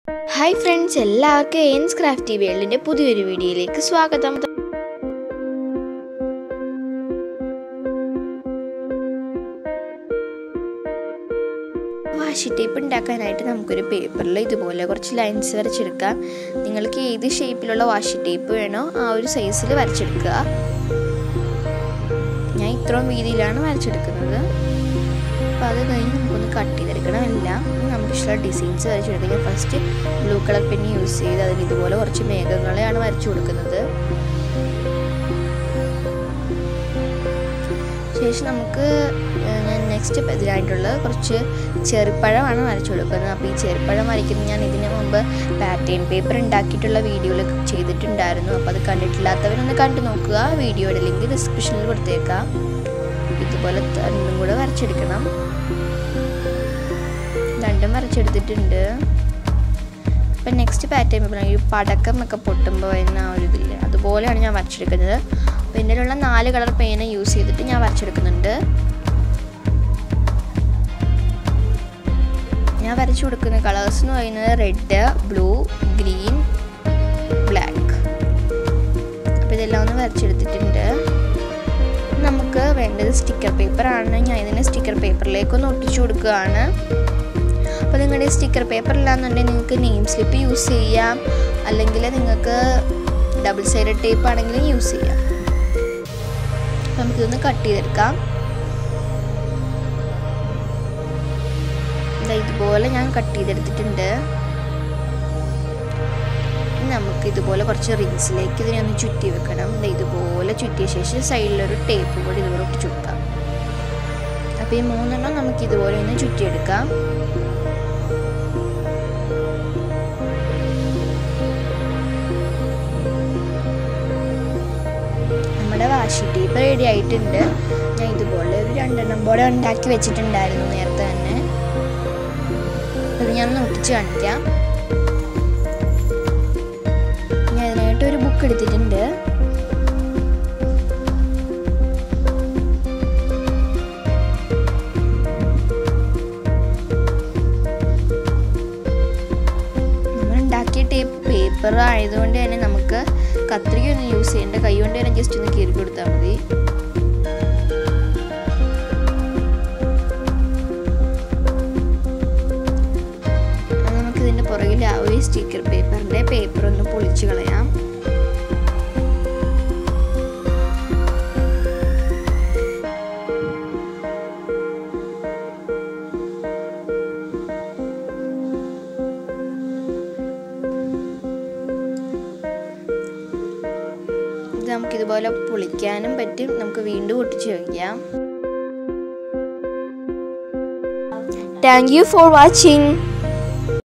hi friends എല്ലാവർക്കും എയിൻസ് crafty വേൾഡിൻ്റെ പുതിയൊരു വീഡിയോയിലേക്ക് സ്വാഗതം വാഷി ടേപ്പ് ഉണ്ടാക്കാനായിട്ട് നമുക്കൊരു പേപ്പറിൽ ഇതുപോലെ കുറച്ച് ലൈൻസ് വരച്ചെടുക്കാം നിങ്ങൾക്ക് ഏത് ഷേപ്പിലുള്ള വാഷി ടേപ്പ് വേണോ ആ ഒരു സൈസിൽ വരച്ചെടുക്കുക ഞാൻ ഇത്രയും വീതിയിലാണ് വരച്ചെടുക്കുന്നത് അപ്പോൾ അത് കഴിഞ്ഞ് നമുക്കൊന്ന് കട്ട് ചെയ്തെടുക്കണം എല്ലാം നമുക്ക് ഇഷ്ടമുള്ള ഡിസൈൻസ് വരച്ചെടുക്കുക ഞാൻ first blue colour pen use ചെയ്ത് അതിന് ഇതുപോലെ കുറച്ച് മേഘങ്ങളെയാണ് വരച്ചു കൊടുക്കുന്നത് ശേഷം നമുക്ക് ഞാൻ നെക്സ്റ്റ് ഇതിനായിട്ടുള്ളത് കുറച്ച് ചെറുപ്പഴമാണ് വരച്ചു കൊടുക്കുന്നത് അപ്പോൾ ഈ ചെറുപ്പഴം വരയ്ക്കുന്നത് ഞാൻ ഇതിന് മുമ്പ് പാറ്റേൺ പേപ്പർ ഉണ്ടാക്കിയിട്ടുള്ള വീഡിയോയിൽ ചെയ്തിട്ടുണ്ടായിരുന്നു അപ്പോൾ അത് കണ്ടിട്ടില്ലാത്തവരൊന്ന് കണ്ടു നോക്കുക വീഡിയോയുടെ ലിങ്ക് ഡിസ്ക്രിപ്ഷനിൽ കൊടുത്തേക്കാം ഇതുപോലെ രണ്ടും കൂടെ വരച്ചെടുക്കണം രണ്ടും വരച്ചെടുത്തിട്ടുണ്ട് ഇപ്പം നെക്സ്റ്റ് പാറ്റേൺ പേപ്പർ ഈ പടക്കം ഒക്കെ പൊട്ടുമ്പോൾ വരുന്ന ആ ഒരു ഇതില്ല അതുപോലെയാണ് ഞാൻ വരച്ചെടുക്കുന്നത് അപ്പോൾ ഇതിലുള്ള നാല് കളർ പേന യൂസ് ചെയ്തിട്ട് ഞാൻ വരച്ചെടുക്കുന്നുണ്ട് ഞാൻ വരച്ചു കൊടുക്കുന്ന കളേഴ്സ് എന്ന് പറയുന്നത് റെഡ് ബ്ലൂ ഗ്രീൻ ബ്ലാക്ക് അപ്പോൾ ഇതെല്ലാം ഒന്ന് വരച്ചെടുത്തിട്ടുണ്ട് നമുക്ക് വേണ്ടത് സ്റ്റിക്കർ പേപ്പറാണ് ഞാൻ ഇതിനെ സ്റ്റിക്കർ പേപ്പറിലേക്ക് ഒന്ന് ഒട്ടിച്ചു കൊടുക്കുകയാണ് അപ്പോൾ നിങ്ങളുടെ സ്റ്റിക്കർ പേപ്പർ ഇല്ലാന്നുണ്ടെങ്കിൽ നിങ്ങൾക്ക് നെയിം സ്ലിപ്പ് യൂസ് ചെയ്യാം അല്ലെങ്കിൽ നിങ്ങൾക്ക് ഡബിൾ സൈഡ് ടേപ്പ് ആണെങ്കിലും യൂസ് ചെയ്യാം അപ്പോൾ നമുക്കിതൊന്ന് കട്ട് ചെയ്തെടുക്കാം ഇതുപോലെ ഞാൻ കട്ട് ചെയ്തെടുത്തിട്ടുണ്ട് നമുക്ക് ഇതുപോലെ കുറച്ച് റിങ്സിലേക്ക് ഇതിനെ ഒന്ന് ചുറ്റി വെക്കണം ഇതുപോലെ ചുറ്റിയ ശേഷം സൈഡിലൊരു ടേപ്പ് കൂടി ഇതുപോലെ ഒട്ടിച്ചു കൊടുക്കാം അപ്പോൾ ഈ മൂന്നെണ്ണം നമുക്ക് ഇതുപോലെ ഒന്ന് ചുറ്റിയെടുക്കാം നമ്മുടെ വാഷി ടേപ്പ് റെഡി ആയിട്ടുണ്ട് ഞാൻ ഇതുപോലെ ഒരു രണ്ടെണ്ണം പോലെ ഉണ്ടാക്കി വെച്ചിട്ടുണ്ടായിരുന്നു നേരത്തെ തന്നെ അത് ഞാൻ ഒന്ന് ഒട്ടിച്ച് കാണിക്കാം ഞാൻ അതിനായിട്ട് ഒരു ബുക്ക് എടുത്തിട്ടുണ്ട് നമ്മൾ ഉണ്ടാക്കിയ ടേപ്പ് പേപ്പർ ആയതുകൊണ്ട് തന്നെ നമുക്ക് കത്രികയൊന്നും യൂസ് ചെയ്യേണ്ട കൈ കൊണ്ട് തന്നെ ജസ്റ്റ് ഒന്ന് കീറി കൊടുത്താൽ മതി നമുക്ക് ഇതിൻ്റെ പുറകിൽ ആ ഒരു സ്റ്റിക്കർ പേപ്പറിൻ്റെ പേപ്പർ ഒന്ന് പൊളിച്ച് കളയാം ഇത് നമുക്കിതുപോലെ പൊളിക്കാനും പറ്റും നമുക്ക് വീണ്ടും ഒട്ടിച്ച് വയ്ക്കാം താങ്ക് യു ഫോർ വാച്ചിങ്